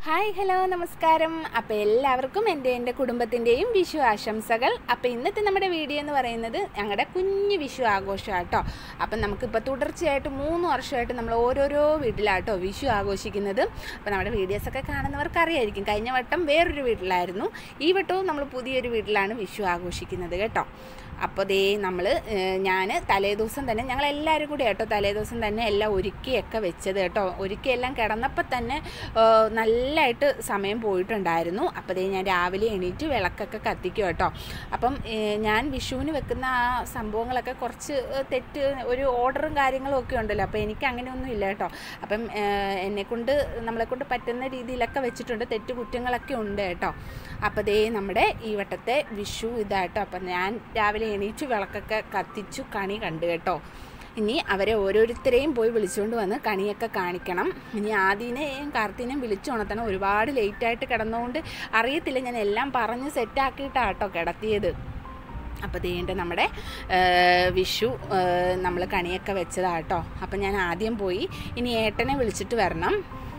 hi hello നമസ്കാരം അപ്പോൾ എല്ലാവർക്കും എൻ്റെ എൻ്റെ കുടുംബത്തിൻ്റെയും വിഷു ആശംസകൾ അപ്പോൾ ഇന്നത്തെ നമ്മുടെ വീഡിയോ എന്ന് പറയുന്നത് ഞങ്ങളുടെ കുഞ്ഞു വിഷു ആഘോഷമാണ് കേട്ടോ അപ്പം നമുക്കിപ്പോൾ തുടർച്ചയായിട്ട് മൂന്ന് വർഷമായിട്ട് നമ്മൾ ഓരോരോ വീട്ടിലാട്ടോ വിഷു ആഘോഷിക്കുന്നത് അപ്പോൾ നമ്മുടെ വീഡിയോസൊക്കെ കാണുന്നവർക്ക് അറിയായിരിക്കും കഴിഞ്ഞ വട്ടം വേറൊരു വീട്ടിലായിരുന്നു ഈ വട്ടവും നമ്മൾ പുതിയൊരു വീട്ടിലാണ് വിഷു ആഘോഷിക്കുന്നത് കേട്ടോ അപ്പോൾ ദേ നമ്മൾ ഞാൻ തലേദിവസം തന്നെ ഞങ്ങൾ എല്ലാവരും കൂടി കേട്ടോ തലേദിവസം തന്നെ എല്ലാം ഒരുക്കിയൊക്കെ വെച്ചത് കേട്ടോ ഒരുക്കി എല്ലാം കിടന്നപ്പോൾ തന്നെ ഏഹ്, നല്ലതായിട്ട് സമയം പോയിട്ടുണ്ടായിരുന്നു അപ്പോൾ ദേ ഞാൻ രാവിലെ എണീറ്റ് വിളക്കൊക്കെ കത്തിക്കും കേട്ടോ അപ്പം ഏഹ്, ഞാൻ വിഷുവിന് വെക്കുന്ന ആ സംഭവങ്ങളൊക്കെ കുറച്ച് ഏഹ്, തെറ്റ് ഒരു ഓർഡറും കാര്യങ്ങളും ഒക്കെ ഉണ്ടല്ലോ അപ്പോൾ എനിക്ക് അങ്ങനെയൊന്നും ഇല്ല കേട്ടോ അപ്പം ഏഹ്, എന്നെക്കൊണ്ട് നമ്മളെക്കൊണ്ട് പറ്റുന്ന രീതിയിലൊക്കെ വെച്ചിട്ടുണ്ട് തെറ്റ് കുറ്റങ്ങളൊക്കെ ഉണ്ട് കേട്ടോ അപ്പോൾ ദേ നമ്മുടെ ഈ വട്ടത്തെ വിഷു ഇതാട്ടോ അപ്പം ഞാൻ രാവിലെ എണീറ്റ് വിളക്കൊക്കെ കത്തിച്ചു കണി കണ്ടു കേട്ടോ ഇനി അവരെ ഓരോരുത്തരെയും പോയി വിളിച്ചുകൊണ്ട് വന്ന് കണിയൊക്കെ കാണിക്കണം ഇനി ആദ്യനെയും കാർത്തിനെയും വിളിച്ചുണർത്തണം ഒരുപാട് ലേറ്റായിട്ട് കിടന്നുകൊണ്ട് അറിയത്തില്ല ഞാൻ എല്ലാം പറഞ്ഞ് സെറ്റാക്കിയിട്ടാട്ടോ കിടത്തിയത് അപ്പോൾ ദേണ്ട നമ്മുടെ ആ, വിഷു നമ്മൾ കണിയൊക്കെ വെച്ചതാട്ടോ അപ്പം ഞാൻ ആദ്യം പോയി ഇനി ഏട്ടനെ വിളിച്ചിട്ട് വരണം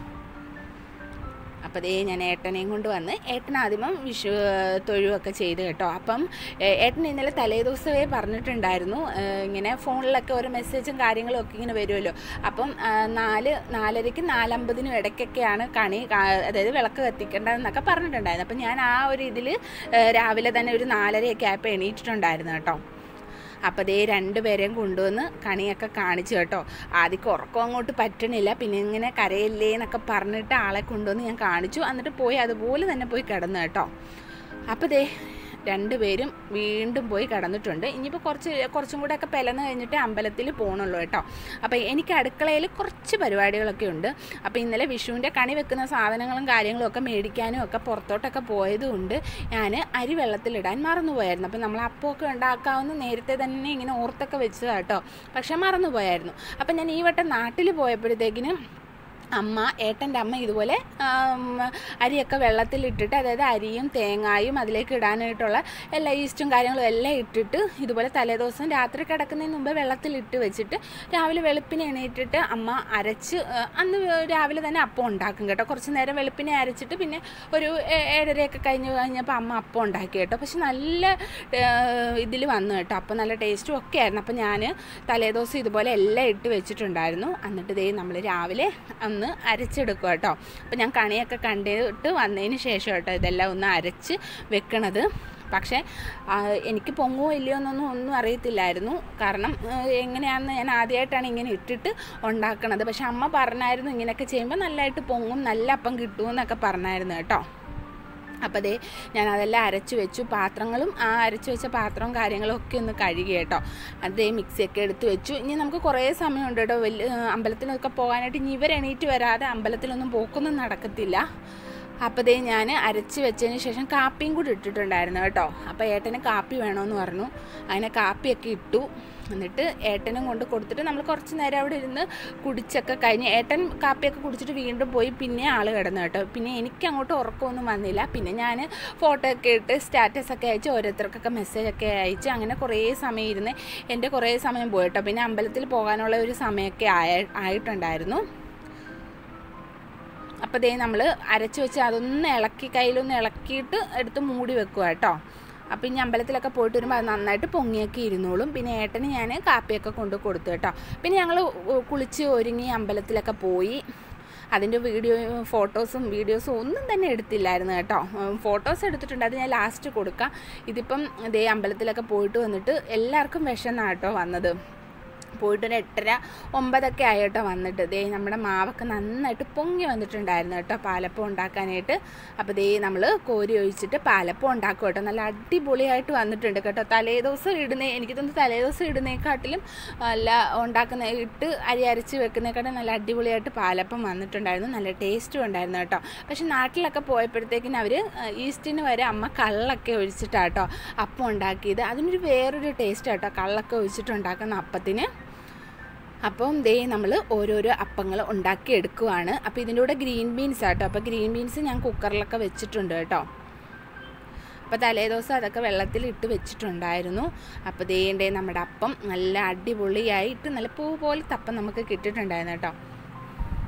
അപ്പോൾ ദേ ഞാൻ ഏട്ടനെയും കൊണ്ട് വന്ന് ഏട്ടൻ ആദ്യമം വിഷു തൊഴുവൊക്കെ ചെയ്ത് കേട്ടോ അപ്പം ഏ- ഏട്ടൻ ഇന്നലെ തലേദിവസമേ പറഞ്ഞിട്ടുണ്ടായിരുന്നു ഏ, ഇങ്ങനെ ഫോണിലൊക്കെ ഓരോ മെസ്സേജും കാര്യങ്ങളും ഒക്കെ ഇങ്ങനെ വരുമല്ലോ അപ്പം ആ, നാല് നാലരയ്ക്കും നാലമ്പതിനും ഇടയ്ക്കൊക്കെയാണ് കണി കാ- അതായത് വിളക്ക് കത്തിക്കേണ്ടതെന്നൊക്കെ പറഞ്ഞിട്ടുണ്ടായിരുന്നു അപ്പം ഞാൻ ആ ഒരു ഇതിൽ രാവിലെ തന്നെ ഒരു നാലരയൊക്കെ ആയപ്പോൾ എണീറ്റിട്ടുണ്ടായിരുന്നു കേട്ടോ അപ്പോൾ ദേ രണ്ടുപേരെയും കൊണ്ടുവന്ന് കണിയൊക്കെ കാണിച്ചു കേട്ടോ ആദ്യം ഉറക്കം അങ്ങോട്ട് പറ്റണില്ല പിന്നെ ഇങ്ങനെ കരയില്ലേ എന്നൊക്കെ പറഞ്ഞിട്ട് ആളെ കൊണ്ടുവന്ന് ഞാൻ കാണിച്ചു എന്നിട്ട് പോയി അതുപോലെ തന്നെ പോയി കിടന്നു കേട്ടോ അപ്പോൾ ദേ രണ്ടുപേരും വീണ്ടും പോയി കിടന്നിട്ടുണ്ട് ഇനിയിപ്പോൾ കുറച്ച് കുറച്ചും കൂടെ ഒക്കെ പിലന്ന് കഴിഞ്ഞിട്ട് അമ്പലത്തിൽ പോകണുള്ളൂ കേട്ടോ അപ്പോൾ എനിക്ക് അടുക്കളയിൽ കുറച്ച് പരിപാടികളൊക്കെ ഉണ്ട് അപ്പോൾ ഇന്നലെ വിഷുവിൻ്റെ കണി വെക്കുന്ന സാധനങ്ങളും കാര്യങ്ങളും ഒക്കെ മേടിക്കാനും ഒക്കെ പുറത്തോട്ടൊക്കെ പോയതുകൊണ്ട് ഞാൻ അരി വെള്ളത്തിലിടാൻ മറന്നുപോയായിരുന്നു അപ്പോൾ നമ്മൾ അപ്പമൊക്കെ ഉണ്ടാക്കാവുന്ന നേരത്തെ തന്നെ ഇങ്ങനെ ഓർത്തൊക്കെ വെച്ചതാണ് കേട്ടോ പക്ഷെ മറന്നുപോയായിരുന്നു അപ്പോൾ ഞാൻ ഈ വട്ടം നാട്ടിൽ പോയപ്പോഴത്തേക്കിനും അമ്മ ഏട്ടൻ്റെ അമ്മ ഇതുപോലെ ആം, അരിയൊക്കെ വെള്ളത്തിലിട്ടിട്ട് അതായത് അരിയും തേങ്ങായും അതിലേക്ക് ഇടാനായിട്ടുള്ള എല്ലാ ഈസ്റ്റും കാര്യങ്ങളും എല്ലാം ഇട്ടിട്ട് ഇതുപോലെ തലേദിവസം രാത്രി കിടക്കുന്നതിന് മുമ്പ് വെള്ളത്തിലിട്ട് വെച്ചിട്ട് രാവിലെ വെളുപ്പിനെ എണീറ്റിട്ട് അമ്മ അരച്ച് ആ, അന്ന് രാവിലെ തന്നെ അപ്പം ഉണ്ടാക്കും കേട്ടോ കുറച്ച് നേരം വെളുപ്പിനെ അരച്ചിട്ട് പിന്നെ ഒരു ഏ- ഏഴരയൊക്കെ കഴിഞ്ഞ് കഴിഞ്ഞപ്പോൾ അമ്മ അപ്പം ഉണ്ടാക്കി കേട്ടോ പക്ഷെ നല്ല ഇതിൽ വന്നു കേട്ടോ അപ്പം നല്ല ടേസ്റ്റും ഒക്കെ ആയിരുന്നു അപ്പം ഞാൻ തലേദിവസം ഇതുപോലെ എല്ലാം ഇട്ട് വെച്ചിട്ടുണ്ടായിരുന്നു എന്നിട്ട് ദേ നമ്മൾ രാവിലെ ഒന്ന് അരച്ചെടുക്കുക കേട്ടോ അപ്പം ഞാൻ കണിയൊക്കെ കണ്ടിട്ട് വന്നതിന് ശേഷം കേട്ടോ ഇതെല്ലാം ഒന്ന് അരച്ച് വെക്കണത് പക്ഷേ ആ, എനിക്ക് പൊങ്ങുമോ ഇല്ലയോ എന്നൊന്നും ഒന്നും അറിയത്തില്ലായിരുന്നു കാരണം ആ, എങ്ങനെയാണെന്ന് ഞാൻ ആദ്യമായിട്ടാണ് ഇങ്ങനെ ഇട്ടിട്ട് ഉണ്ടാക്കണത് പക്ഷെ അമ്മ പറഞ്ഞായിരുന്നു ഇങ്ങനെയൊക്കെ ചെയ്യുമ്പോൾ നല്ലതായിട്ട് പൊങ്ങും നല്ല അപ്പം കിട്ടുമെന്നൊക്കെ പറഞ്ഞായിരുന്നു കേട്ടോ അപ്പോൾ ദേ ഞാൻ അതെല്ലാം അരച്ച് വെച്ചു പാത്രങ്ങളും ആ അരച്ച് വെച്ച പാത്രവും കാര്യങ്ങളും ഒക്കെ ഒന്ന് കഴുകി കേട്ടോ അതേ മിക്സിയൊക്കെ എടുത്ത് വെച്ചു ഇനി നമുക്ക് കുറേ സമയമുണ്ട് കേട്ടോ വലിയ അമ്പലത്തിലൊക്കെ പോകാനായിട്ട് ഇനി ഇവർ എണീറ്റ് വരാതെ അമ്പലത്തിലൊന്നും പോക്കൊന്നും നടക്കത്തില്ല അപ്പോൾ ദേ ഞാൻ അരച്ച് വെച്ചതിന് ശേഷം കാപ്പിയും കൂടി ഇട്ടിട്ടുണ്ടായിരുന്നു കേട്ടോ അപ്പോൾ ഏട്ടന് കാപ്പി വേണമെന്ന് പറഞ്ഞു അങ്ങനെ കാപ്പിയൊക്കെ ഇട്ടു എന്നിട്ട് ഏട്ടനും കൊണ്ട് കൊടുത്തിട്ട് നമ്മൾ കുറച്ച് നേരം അവിടെ ഇരുന്ന് കുടിച്ചൊക്കെ കഴിഞ്ഞ് ഏട്ടൻ കാപ്പിയൊക്കെ കുടിച്ചിട്ട് വീണ്ടും പോയി പിന്നെ ആൾ കിടന്നു കേട്ടോ പിന്നെ എനിക്ക് അങ്ങോട്ട് ഉറക്കമൊന്നും വന്നില്ല പിന്നെ ഞാൻ ഫോട്ടോ ഒക്കെ ഇട്ട് സ്റ്റാറ്റസ് ഒക്കെ അയച്ച് ഓരോരുത്തർക്കൊക്കെ മെസ്സേജ് ഒക്കെ അയച്ച് അങ്ങനെ കുറേ സമയം ഇരുന്ന് എൻ്റെ കുറേ സമയം പോയി കേട്ടോ പിന്നെ അമ്പലത്തിൽ പോകാനുള്ള ഒരു സമയമൊക്കെ ആയ ആയിട്ടുണ്ടായിരുന്നു അപ്പോൾ ദേ നമ്മൾ അരച്ച് വെച്ച് അതൊന്ന് ഇളക്കി കയ്യിലൊന്ന് ഇളക്കിയിട്ട് എടുത്ത് മൂടി വെക്കുക കേട്ടോ അപ്പോൾ ഇനി അമ്പലത്തിലൊക്കെ പോയിട്ട് വരുമ്പോൾ അത് നന്നായിട്ട് പൊങ്ങിയൊക്കെ ഇരുന്നോളും പിന്നെ ഏട്ടന് ഞാൻ കാപ്പിയൊക്കെ കൊണ്ട് കൊടുത്തു കേട്ടോ പിന്നെ ഞങ്ങൾ കുളിച്ച് ഒരുങ്ങി അമ്പലത്തിലൊക്കെ പോയി അതിൻ്റെ വീഡിയോയും ഫോട്ടോസും വീഡിയോസും ഒന്നും തന്നെ എടുത്തില്ലായിരുന്നു കേട്ടോ ഫോട്ടോസ് എടുത്തിട്ടുണ്ട് അത് ഞാൻ ലാസ്റ്റ് കൊടുക്കാം ഇതിപ്പം ദേ അമ്പലത്തിലൊക്കെ പോയിട്ട് വന്നിട്ട് എല്ലാവർക്കും വിഷന്നാണ് കേട്ടോ വന്നത് പോയിട്ടൊരു എട്ടര ഒമ്പതൊക്കെ ആയിട്ടോ വന്നിട്ട് ദേ നമ്മുടെ മാവൊക്കെ നന്നായിട്ട് പൊങ്ങി വന്നിട്ടുണ്ടായിരുന്നു കേട്ടോ പാലപ്പം ഉണ്ടാക്കാനായിട്ട് അപ്പോൾ ദേ നമ്മൾ കോരി ഒഴിച്ചിട്ട് പാലപ്പം ഉണ്ടാക്കും കേട്ടോ നല്ല അടിപൊളിയായിട്ട് വന്നിട്ടുണ്ട് കേട്ടോ തലേദിവസം ഇടുന്ന എനിക്ക് തോന്നുന്നു തലേദിവസം ഇടുന്നേക്കാട്ടിലും അല്ല ഉണ്ടാക്കുന്ന ഇട്ട് അരി അരച്ച് വെക്കുന്നേക്കാട്ടും നല്ല അടിപൊളിയായിട്ട് പാലപ്പം വന്നിട്ടുണ്ടായിരുന്നു നല്ല ടേസ്റ്റും ഉണ്ടായിരുന്നു കേട്ടോ പക്ഷെ നാട്ടിലൊക്കെ പോയപ്പോഴത്തേക്കിന് അവർ ഈസ്റ്റിന് വരെ അമ്മ കള്ളൊക്കെ ഒഴിച്ചിട്ടാട്ടോ അപ്പം ഉണ്ടാക്കിയത് അതിനൊരു വേറൊരു ടേസ്റ്റ് കേട്ടോ കള്ളൊക്കെ ഒഴിച്ചിട്ട് ഉണ്ടാക്കുന്ന അപ്പത്തിന് അപ്പം ദേ നമ്മൾ ഓരോരോ അപ്പങ്ങൾ ഉണ്ടാക്കി എടുക്കുവാണ് അപ്പോൾ ഇതിൻ്റെ കൂടെ ഗ്രീൻ ബീൻസ് ആട്ടോ അപ്പോൾ ഗ്രീൻ ബീൻസ് ഞാൻ കുക്കറിലൊക്കെ വെച്ചിട്ടുണ്ട് കേട്ടോ അപ്പോൾ തലേദിവസം അതൊക്കെ വെള്ളത്തിൽ ഇട്ട് വെച്ചിട്ടുണ്ടായിരുന്നു അപ്പോൾ ദേണ്ടേ നമ്മുടെ അപ്പം നല്ല അടിപൊളിയായിട്ട് നല്ല പൂ പോലത്തെ അപ്പം നമുക്ക് കിട്ടിയിട്ടുണ്ടായിരുന്നു കേട്ടോ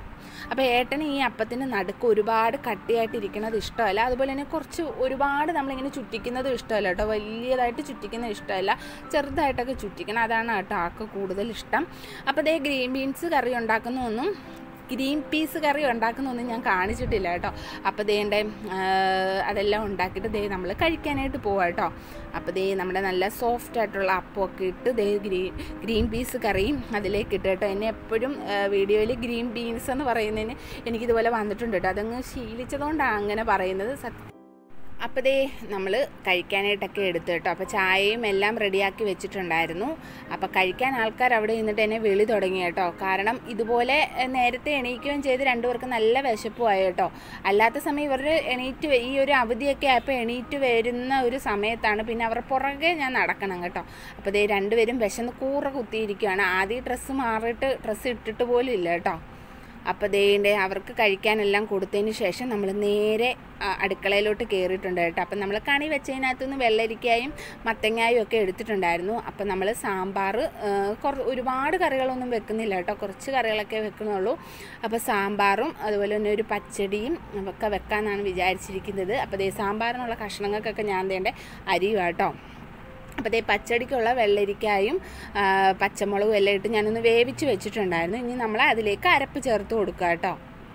അപ്പോൾ ഏട്ടന് ഈ അപ്പത്തിന് നടുക്ക് ഒരുപാട് കട്ടിയായിട്ടിരിക്കുന്നത് ഇഷ്ടമല്ല അതുപോലെ തന്നെ കുറച്ച് ഒരുപാട് നമ്മളിങ്ങനെ ചുറ്റിക്കുന്നത് ഇഷ്ടമല്ല കേട്ടോ വലിയതായിട്ട് ചുറ്റിക്കുന്നത് ഇഷ്ടമല്ല ചെറുതായിട്ടൊക്കെ ചുറ്റിക്കണം അതാണ് കേട്ടോ ആൾക്ക് കൂടുതൽ ഇഷ്ടം അപ്പോൾ ദേ ഗ്രീൻ ബീൻസ് കറി ഉണ്ടാക്കുന്നതൊന്നും ഗ്രീൻ പീസ് കറി ഉണ്ടാക്കുന്നൊന്നും ഞാൻ കാണിച്ചിട്ടില്ല കേട്ടോ അപ്പോൾ ദേണ്ട അതെല്ലാം ഉണ്ടാക്കിയിട്ട് ദേ നമ്മൾ കഴിക്കാനായിട്ട് പോവാം കേട്ടോ അപ്പോൾ ദേ നമ്മുടെ നല്ല സോഫ്റ്റ് ആയിട്ടുള്ള അപ്പമൊക്കെ ഇട്ട് ദേ ഗ്രീൻ ഗ്രീൻ പീസ് കറിയും അതിലേക്ക് ഇട്ട് കേട്ടോ എന്നെ എപ്പോഴും വീഡിയോയിൽ ഗ്രീൻ ബീൻസ് എന്ന് പറയുന്നതിന് എനിക്കിതുപോലെ വന്നിട്ടുണ്ട് കേട്ടോ അതങ്ങ് ശീലിച്ചതുകൊണ്ടാണ് അങ്ങനെ പറയുന്നത് സത്യം അപ്പോൾ ദേ നമ്മൾ കഴിക്കാനായിട്ടൊക്കെ എടുത്തു കേട്ടോ അപ്പോൾ ചായയും എല്ലാം റെഡിയാക്കി വെച്ചിട്ടുണ്ടായിരുന്നു അപ്പോൾ കഴിക്കാൻ ആൾക്കാർ അവിടെ നിന്നിട്ട് എന്നെ വിളി തുടങ്ങി കേട്ടോ കാരണം ഇതുപോലെ എഹ്, നേരത്തെ എണീക്കുകയും ചെയ്ത് രണ്ടുപേർക്ക് നല്ല വിശപ്പുമായി കേട്ടോ അല്ലാത്ത സമയം ഇവർ എണീറ്റ് വ- ഈ ഒരു അവധിയൊക്കെ ആയപ്പോൾ എണീറ്റ് വരുന്ന ഒരു സമയത്താണ് പിന്നെ അവരുടെ പുറകെ ഞാൻ നടക്കണം കേട്ടോ അപ്പോൾ ദേ രണ്ടുപേരും വിശന്ന് കൂറ കുത്തിയിരിക്കുകയാണ് ആദ്യം ഡ്രസ്സ് മാറിയിട്ട് ഡ്രസ്സ് ഇട്ടിട്ട് പോലും ഇല്ല കേട്ടോ അപ്പോൾ ദേൻ്റെ അവർക്ക് കഴിക്കാനെല്ലാം കൊടുത്തതിന് ശേഷം നമ്മൾ നേരെ ആ, അടുക്കളയിലോട്ട് കയറിയിട്ടുണ്ട് കേട്ടോ അപ്പം നമ്മൾ കണി വെച്ചതിനകത്തുനിന്ന് വെള്ളരിക്കായും മത്തങ്ങായും ഒക്കെ എടുത്തിട്ടുണ്ടായിരുന്നു അപ്പം നമ്മൾ സാമ്പാർ കുറ ഒരുപാട് കറികളൊന്നും വെക്കുന്നില്ല കേട്ടോ കുറച്ച് കറികളൊക്കെ വെക്കുന്നുള്ളൂ അപ്പോൾ സാമ്പാറും അതുപോലെ തന്നെ ഒരു പച്ചടിയും ഒക്കെ വെക്കാമെന്നാണ് വിചാരിച്ചിരിക്കുന്നത് അപ്പോൾ ദേ സാമ്പാറിനുള്ള കഷ്ണങ്ങൾക്കൊക്കെ ഞാൻ തേണ്ട അരിയും കേട്ടോ അപ്പോൾ ദേ പച്ചടിക്കുള്ള വെള്ളരിക്കായും ആ, പച്ചമുളകും എല്ലാം ഇട്ട് ഞാനൊന്ന് വേവിച്ച് വെച്ചിട്ടുണ്ടായിരുന്നു ഇനി നമ്മൾ അതിലേക്ക് അരപ്പ് ചേർത്ത് കൊടുക്കുക കേട്ടോ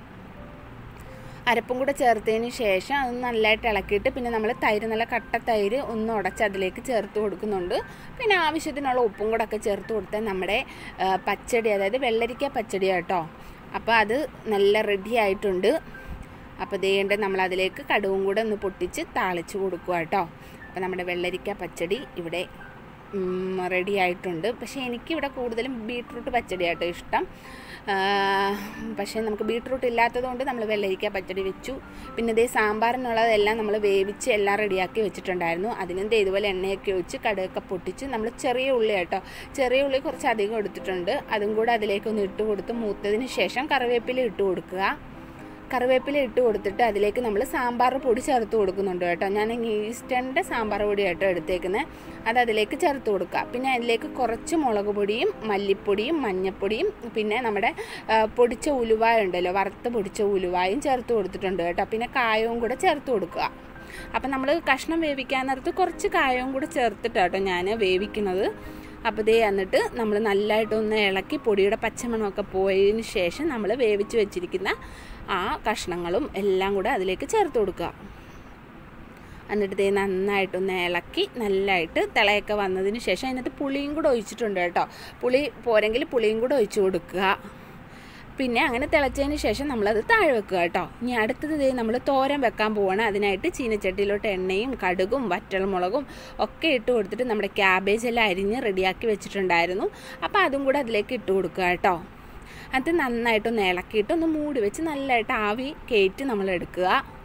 അരപ്പും കൂടെ ചേർത്തതിന് ശേഷം അത് നല്ലതായിട്ട് ഇളക്കിയിട്ട് പിന്നെ നമ്മൾ തൈര് നല്ല കട്ട തൈര് ഒന്ന് ഉടച്ച് അതിലേക്ക് ചേർത്ത് കൊടുക്കുന്നുണ്ട് പിന്നെ ആവശ്യത്തിനുള്ള ഉപ്പും കൂടെ ഒക്കെ ചേർത്ത് കൊടുത്താൽ നമ്മുടെ ആ, പച്ചടി അതായത് വെള്ളരിക്ക പച്ചടി കേട്ടോ അപ്പോൾ അത് നല്ല റെഡി ആയിട്ടുണ്ട് അപ്പോൾ ദേണ്ട നമ്മൾ അതിലേക്ക് കടുവും കൂടെ ഒന്ന് പൊട്ടിച്ച് താളിച്ച് കൊടുക്കുക കേട്ടോ അപ്പോൾ നമ്മുടെ വെള്ളരിക്ക പച്ചടി ഇവിടെ റെഡി ആയിട്ടുണ്ട് പക്ഷേ എനിക്കിവിടെ കൂടുതലും ബീട്രൂട്ട് പച്ചടി ആട്ടോ ഇഷ്ടം ആ, പക്ഷേ നമുക്ക് ബീട്രൂട്ട് ഇല്ലാത്തതുകൊണ്ട് നമ്മൾ വെള്ളരിക്ക പച്ചടി വെച്ചു പിന്നെ ഇതേ സാമ്പാറിനുള്ളതെല്ലാം നമ്മൾ വേവിച്ച് എല്ലാം റെഡിയാക്കി വെച്ചിട്ടുണ്ടായിരുന്നു അതിനും ദേ ഇതുപോലെ എണ്ണയൊക്കെ ഒഴിച്ച് കടുകൊക്കെ പൊട്ടിച്ച് നമ്മൾ ചെറിയ ഉള്ളി കേട്ടോ ചെറിയ ഉള്ളി കുറച്ച് അധികം എടുത്തിട്ടുണ്ട് അതും കൂടെ അതിലേക്കൊന്ന് ഇട്ട് കൊടുത്ത് മൂത്തതിന് ശേഷം കറിവേപ്പില ഇട്ട് കൊടുക്കുക കറിവേപ്പില ഇട്ട് കൊടുത്തിട്ട് അതിലേക്ക് നമ്മൾ സാമ്പാർ പൊടി ചേർത്ത് കൊടുക്കുന്നുണ്ട് കേട്ടോ ഞാൻ ഈസ്റ്ററിൻ്റെ സാമ്പാർ പൊടി കേട്ടോ എടുത്തേക്കുന്നത് അത് അതിലേക്ക് ചേർത്ത് കൊടുക്കുക പിന്നെ അതിലേക്ക് കുറച്ച് മുളക് പൊടിയും മല്ലിപ്പൊടിയും മഞ്ഞൾപ്പൊടിയും പിന്നെ നമ്മുടെ ആ, പൊടിച്ച ഉലുവായ ഉണ്ടല്ലോ വറുത്ത് പൊടിച്ച ഉലുവായും ചേർത്ത് കൊടുത്തിട്ടുണ്ട് കേട്ടോ പിന്നെ കായവും കൂടെ ചേർത്ത് കൊടുക്കുക അപ്പം നമ്മൾ കഷ്ണം വേവിക്കാൻ നേരത്ത് കുറച്ച് കായവും കൂടെ ചേർത്തിട്ട് കേട്ടോ ഞാൻ വേവിക്കുന്നത് അപ്പോൾ ദേ എന്നിട്ട് നമ്മൾ നല്ലതായിട്ടൊന്ന് ഇളക്കി പൊടിയുടെ പച്ചമണമൊക്കെ പോയതിന് ശേഷം നമ്മൾ വേവിച്ച് വെച്ചിരിക്കുന്ന ആ കഷ്ണങ്ങളും എല്ലാം കൂടെ അതിലേക്ക് ചേർത്ത് കൊടുക്കുക എന്നിട്ട് ദേ നന്നായിട്ടൊന്ന് ഇളക്കി നല്ലതായിട്ട് തിളയൊക്കെ വന്നതിന് ശേഷം അതിനകത്ത് പുളിയും കൂടെ ഒഴിച്ചിട്ടുണ്ട് കേട്ടോ പുളി പോരെങ്കിൽ പുളിയും കൂടെ ഒഴിച്ച് കൊടുക്കുക പിന്നെ അങ്ങനെ തിളച്ചതിന് ശേഷം നമ്മളത് താഴെ വെക്കുക കേട്ടോ ഇനി അടുത്തത് ദേ നമ്മൾ തോരൻ വെക്കാൻ പോവാണ് അതിനായിട്ട് ചീനച്ചട്ടിയിലോട്ട് എണ്ണയും കടുകും വറ്റൽമുളകും ഒക്കെ ഇട്ട് കൊടുത്തിട്ട് നമ്മുടെ ക്യാബേജ് എല്ലാം അരിഞ്ഞ് റെഡിയാക്കി വെച്ചിട്ടുണ്ടായിരുന്നു അപ്പോൾ അതും കൂടെ അതിലേക്ക് ഇട്ട് കൊടുക്കുക കേട്ടോ അത് നന്നായിട്ടൊന്ന് ഇളക്കിയിട്ട് ഒന്ന് മൂടി വെച്ച് നല്ലതായിട്ട് ആവി കയറ്റി നമ്മൾ എടുക്കുക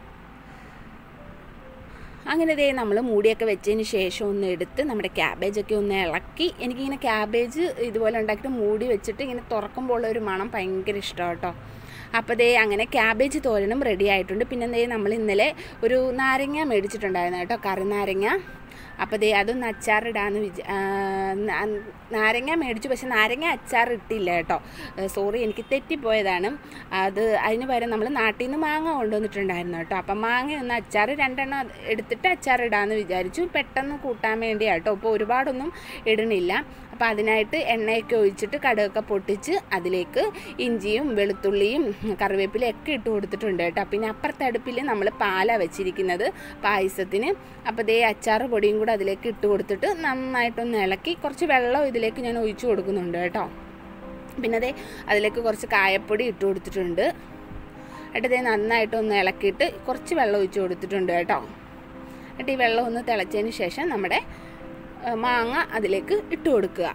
അങ്ങനെ ദേ നമ്മൾ മൂടിയൊക്കെ വെച്ചതിന് ശേഷം ഒന്ന് എടുത്ത് നമ്മുടെ ക്യാബേജൊക്കെ ഒന്ന് ഇളക്കി എനിക്കിങ്ങനെ ക്യാബേജ് ഇതുപോലെ ഉണ്ടാക്കിയിട്ട് മൂടി വെച്ചിട്ട് ഇങ്ങനെ തുറക്കുമ്പോൾ ഉള്ള ഒരു മണം ഭയങ്കര ഇഷ്ടമാണ് കേട്ടോ അപ്പോൾ ദേ അങ്ങനെ ക്യാബേജ് തോരനും റെഡി ആയിട്ടുണ്ട് പിന്നെ ദേ നമ്മൾ ഇന്നലെ ഒരു നാരങ്ങ മേടിച്ചിട്ടുണ്ടായിരുന്നു കേട്ടോ കറി നാരങ്ങ അപ്പോൾ ദേ അതൊന്ന് അച്ചാറിടാന്ന് വിചാ ആ, ന- നാരങ്ങ മേടിച്ചു പക്ഷെ നാരങ്ങ അച്ചാർ ഇട്ടില്ല കേട്ടോ സോറി എനിക്ക് തെറ്റിപ്പോയതാണ് അത് അതിന് പകരം നമ്മൾ നാട്ടിൽ നിന്ന് മാങ്ങ കൊണ്ടുവന്നിട്ടുണ്ടായിരുന്നു കേട്ടോ അപ്പം മാങ്ങ ഒന്ന് അച്ചാർ രണ്ടെണ്ണം അത് എടുത്തിട്ട് അച്ചാർ ഇടാമെന്ന് വിചാരിച്ചു പെട്ടെന്ന് കൂട്ടാൻ വേണ്ടിയാണ് കേട്ടോ ഇപ്പോൾ ഒരുപാടൊന്നും ഇടണില്ല അപ്പോൾ അതിനായിട്ട് എണ്ണയൊക്കെ ഒഴിച്ചിട്ട് കടുകൊക്കെ പൊട്ടിച്ച് അതിലേക്ക് ഇഞ്ചിയും വെളുത്തുള്ളിയും കറിവേപ്പിലയും ഒക്കെ ഇട്ട് കൊടുത്തിട്ടുണ്ട് കേട്ടോ പിന്നെ അപ്പുറത്തെ അടുപ്പിൽ നമ്മൾ പാല വെച്ചിരിക്കുന്നത് പായസത്തിന് അപ്പോൾ ദേ അച്ചാർ പൊടിയും കൂടെ അതിലേക്ക് ഇട്ട് കൊടുത്തിട്ട് നന്നായിട്ടൊന്ന് ഇളക്കി കുറച്ച് വെള്ളം ഇതിലേക്ക് ഞാൻ ഒഴിച്ചു കൊടുക്കുന്നുണ്ട് കേട്ടോ പിന്നെ അതേ അതിലേക്ക് കുറച്ച് കായപ്പൊടി ഇട്ട് കൊടുത്തിട്ടുണ്ട് എന്നിട്ട് ഇതേ നന്നായിട്ടൊന്ന് ഇളക്കിയിട്ട് കുറച്ച് വെള്ളം ഒഴിച്ച് കൊടുത്തിട്ടുണ്ട് കേട്ടോ എന്നിട്ട് ഈ വെള്ളം ഒന്ന് തിളച്ചതിന് ശേഷം നമ്മുടെ ആ, മാങ്ങ അതിലേക്ക് ഇട്ട് കൊടുക്കുക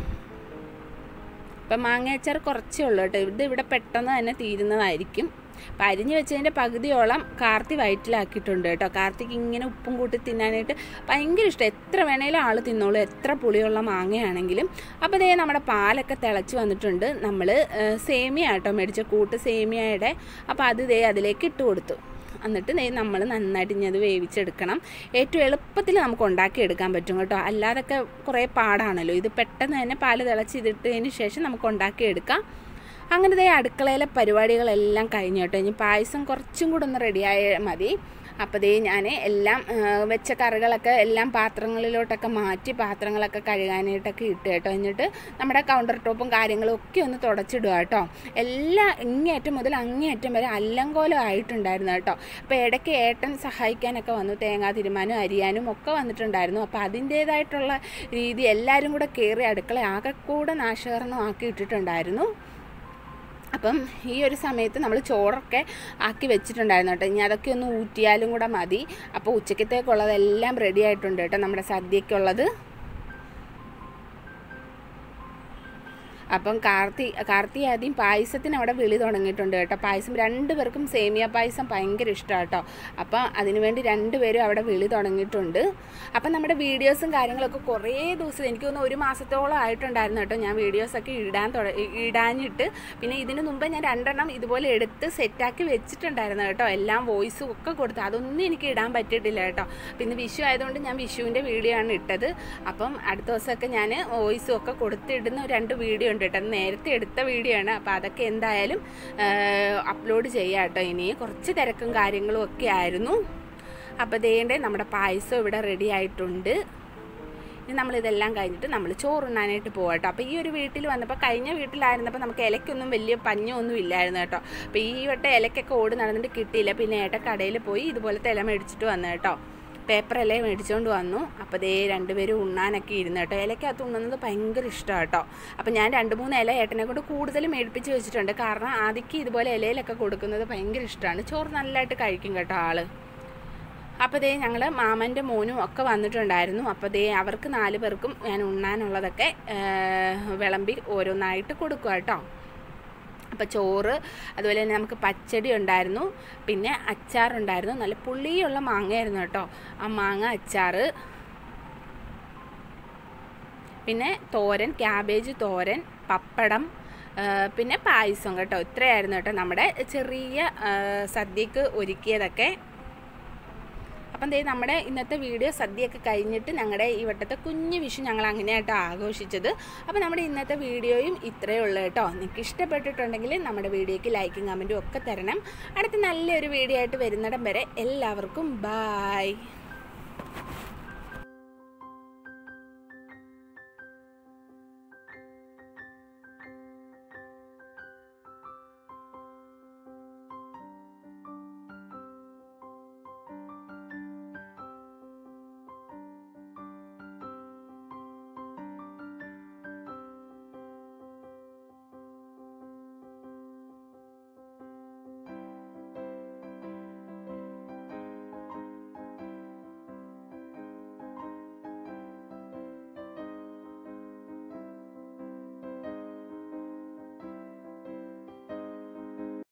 ഇപ്പം മാങ്ങ അച്ചാർ കുറച്ചേ ഉള്ളൂ കേട്ടോ ഇത് ഇവിടെ പെട്ടെന്ന് തന്നെ തീരുന്നതായിരിക്കും അപ്പം അരിഞ്ഞ് വെച്ചതിൻ്റെ പകുതിയോളം കാർത്തി വയറ്റിലാക്കിയിട്ടുണ്ട് കേട്ടോ കാർത്തിക്ക് ഇങ്ങനെ ഉപ്പും കൂട്ടി തിന്നാനായിട്ട് ഭയങ്കര ഇഷ്ടം എത്ര വേണേലും ആൾ തിന്നോളൂ എത്ര പുളിയുള്ള മാങ്ങയാണെങ്കിലും അപ്പോൾ ദേ നമ്മുടെ പാലൊക്കെ തിളച്ച് വന്നിട്ടുണ്ട് നമ്മൾ സേമിയ കേട്ടോ മേടിച്ച കൂട്ട് സേമിയയുടെ അപ്പോൾ അത് ദേ അതിലേക്ക് ഇട്ട് കൊടുത്തു എന്നിട്ട് ദേ നമ്മൾ നന്നായിട്ട് ഇനി അത് വേവിച്ചെടുക്കണം ഏറ്റവും എളുപ്പത്തിൽ നമുക്ക് ഉണ്ടാക്കിയെടുക്കാൻ പറ്റും കേട്ടോ അല്ലാതൊക്കെ കുറേ പാടാണല്ലോ ഇത് പെട്ടെന്ന് തന്നെ പാല് തിളച്ച് ഇതിട്ടതിന് ശേഷം നമുക്ക് ഉണ്ടാക്കിയെടുക്കാം അങ്ങനെ ദേ അടുക്കളയിലെ പരിപാടികളെല്ലാം കഴിഞ്ഞു കേട്ടോ ഇനി പായസം കുറച്ചും കൂടെ ഒന്ന് റെഡിയായാൽ മതി അപ്പോൾ ദേ ഞാൻ എല്ലാം ആ, വെച്ച കറികളൊക്കെ എല്ലാം പാത്രങ്ങളിലോട്ടൊക്കെ മാറ്റി പാത്രങ്ങളൊക്കെ കഴുകാനായിട്ടൊക്കെ ഇട്ട് കേട്ടോ എന്നിട്ട് നമ്മുടെ കൗണ്ടർ ടോപ്പും കാര്യങ്ങളും ഒക്കെ ഒന്ന് തുടച്ചിടുക കേട്ടോ എല്ലാ ഇങ്ങേയറ്റം മുതൽ അങ്ങേയറ്റം വരെ അല്ലങ്കോലം ആയിട്ടുണ്ടായിരുന്നു കേട്ടോ അപ്പോൾ ഇടയ്ക്ക് ഏട്ടൻ സഹായിക്കാനൊക്കെ വന്നു തേങ്ങ തിരുമാനും അരിയാനും ഒക്കെ വന്നിട്ടുണ്ടായിരുന്നു അപ്പോൾ അതിൻ്റേതായിട്ടുള്ള രീതി എല്ലാവരും കൂടെ കയറി അടുക്കള ആകെ കൂടെ നാശകരണമാക്കി ഇട്ടിട്ടുണ്ടായിരുന്നു അപ്പം ഈ ഒരു സമയത്ത് നമ്മൾ ചോറൊക്കെ ആക്കി വെച്ചിട്ടുണ്ടായിരുന്നു കേട്ടോ ഇനി അതൊക്കെ ഒന്ന് ഊറ്റിയാലും കൂടെ മതി അപ്പോൾ ഉച്ചക്കത്തേക്കുള്ളതെല്ലാം റെഡി ആയിട്ടുണ്ട് കേട്ടോ നമ്മുടെ സദ്യക്കുള്ളത് അപ്പം കാർത്തി കാർത്തി ആദ്യം പായസത്തിന് അവിടെ വിളി തുടങ്ങിയിട്ടുണ്ട് കേട്ടോ പായസം രണ്ട് പേർക്കും സേമിയ പായസം ഭയങ്കര ഇഷ്ടമാണ് കേട്ടോ അപ്പം അതിനുവേണ്ടി രണ്ടുപേരും അവിടെ വിളി തുടങ്ങിയിട്ടുണ്ട് അപ്പം നമ്മുടെ വീഡിയോസും കാര്യങ്ങളൊക്കെ കുറേ ദിവസം എനിക്ക് തോന്നുന്നു ഒരു മാസത്തോളം ആയിട്ടുണ്ടായിരുന്നു കേട്ടോ ഞാൻ വീഡിയോസൊക്കെ ഇടാൻ തുട ഇടാനിട്ട് പിന്നെ ഇതിന് മുമ്പ് ഞാൻ രണ്ടെണ്ണം ഇതുപോലെ എടുത്ത് സെറ്റാക്കി വെച്ചിട്ടുണ്ടായിരുന്നു കേട്ടോ എല്ലാം വോയിസും ഒക്കെ കൊടുത്ത് അതൊന്നും എനിക്ക് ഇടാൻ പറ്റിയിട്ടില്ല കേട്ടോ പിന്നെ വിഷു ആയതുകൊണ്ട് ഞാൻ വിഷുവിൻ്റെ വീഡിയോ ആണ് ഇട്ടത് അപ്പം അടുത്ത ദിവസമൊക്കെ ഞാൻ വോയിസും ഒക്കെ കൊടുത്തിടുന്ന രണ്ട് വീഡിയോ ഉണ്ട് കേട്ടോ അത് നേരത്തെ എടുത്ത വീഡിയോ ആണ് അപ്പോൾ അതൊക്കെ എന്തായാലും അപ്ലോഡ് ചെയ്യാം കേട്ടോ ഇനി കുറച്ച് തിരക്കും കാര്യങ്ങളും ഒക്കെ ആയിരുന്നു അപ്പോൾ ദേണ്ടേ നമ്മുടെ പായസം ഇവിടെ റെഡി ആയിട്ടുണ്ട് ഇനി നമ്മളിതെല്ലാം കഴിഞ്ഞിട്ട് നമ്മൾ ചോറുണ്ണാനായിട്ട് പോകാം കേട്ടോ അപ്പോൾ ഈ ഒരു വീട്ടിൽ വന്നപ്പോൾ കഴിഞ്ഞ വീട്ടിലായിരുന്നപ്പോൾ നമുക്ക് ഇലയ്ക്കൊന്നും വലിയ പഞ്ഞൊന്നും ഇല്ലായിരുന്നു കേട്ടോ അപ്പോൾ ഈ വട്ടം ഇലക്കൊക്കെ ഓടി നടന്നിട്ട് കിട്ടിയില്ല പിന്നെ ഏട്ട കടയിൽ പോയി ഇതുപോലത്തെ ഇല മേടിച്ചിട്ട് വന്നു കേട്ടോ പേപ്പർ ഇല മേടിച്ചുകൊണ്ട് വന്നു അപ്പോൾ ദേ രണ്ടുപേരും ഉണ്ണാനൊക്കെ ഇരുന്ന് കേട്ടോ ഇലക്കകത്ത് ഉണ്ണുന്നത് ഭയങ്കര ഇഷ്ടമാണ് കേട്ടോ അപ്പോൾ ഞാൻ രണ്ട് മൂന്ന് ഇല ഏട്ടനെ കൊണ്ട് കൂടുതൽ മേടിപ്പിച്ച് വെച്ചിട്ടുണ്ട് കാരണം ആദ്യക്ക് ഇതുപോലെ ഇലയിലൊക്കെ കൊടുക്കുന്നത് ഭയങ്കര ഇഷ്ടമാണ് ചോറ് നല്ലതായിട്ട് കഴിക്കും കേട്ടോ ആള് അപ്പോൾ ദേ ഞങ്ങൾ മാമൻ്റെ മോനും ഒക്കെ വന്നിട്ടുണ്ടായിരുന്നു അപ്പോൾ ദേ അവർക്ക് നാല് പേർക്കും ഞാൻ ഉണ്ണാനുള്ളതൊക്കെ ആ, വിളമ്പി ഓരോന്നായിട്ട് കൊടുക്കുക കേട്ടോ അപ്പോൾ ചോറ് അതുപോലെ തന്നെ നമുക്ക് പച്ചടി ഉണ്ടായിരുന്നു പിന്നെ അച്ചാറുണ്ടായിരുന്നു നല്ല പുളിയുള്ള മാങ്ങയായിരുന്നു കേട്ടോ ആ മാങ്ങ അച്ചാറ് പിന്നെ തോരൻ ക്യാബേജ് തോരൻ പപ്പടം ആ, പിന്നെ പായസം കേട്ടോ ഇത്രയായിരുന്നു കേട്ടോ നമ്മുടെ ചെറിയ ആ, സദ്യക്ക് ഒരുക്കിയതൊക്കെ അപ്പം ദേ നമ്മുടെ ഇന്നത്തെ വീഡിയോ സദ്യയൊക്കെ കഴിഞ്ഞിട്ട് ഞങ്ങളുടെ ഈ വട്ടത്തെ കുഞ്ഞു വിഷു ഞങ്ങൾ അങ്ങനെയായിട്ട് ആഘോഷിച്ചത് അപ്പോൾ നമ്മുടെ ഇന്നത്തെ വീഡിയോയും ഇത്രയേ ഉള്ളൂ കേട്ടോ നിങ്ങൾക്ക് ഇഷ്ടപ്പെട്ടിട്ടുണ്ടെങ്കിൽ നമ്മുടെ വീഡിയോയ്ക്ക് ലൈക്കും കമൻറ്റും ഒക്കെ തരണം അടുത്ത നല്ലൊരു വീഡിയോ ആയിട്ട് വരുന്നിടം വരെ എല്ലാവർക്കും ബായ്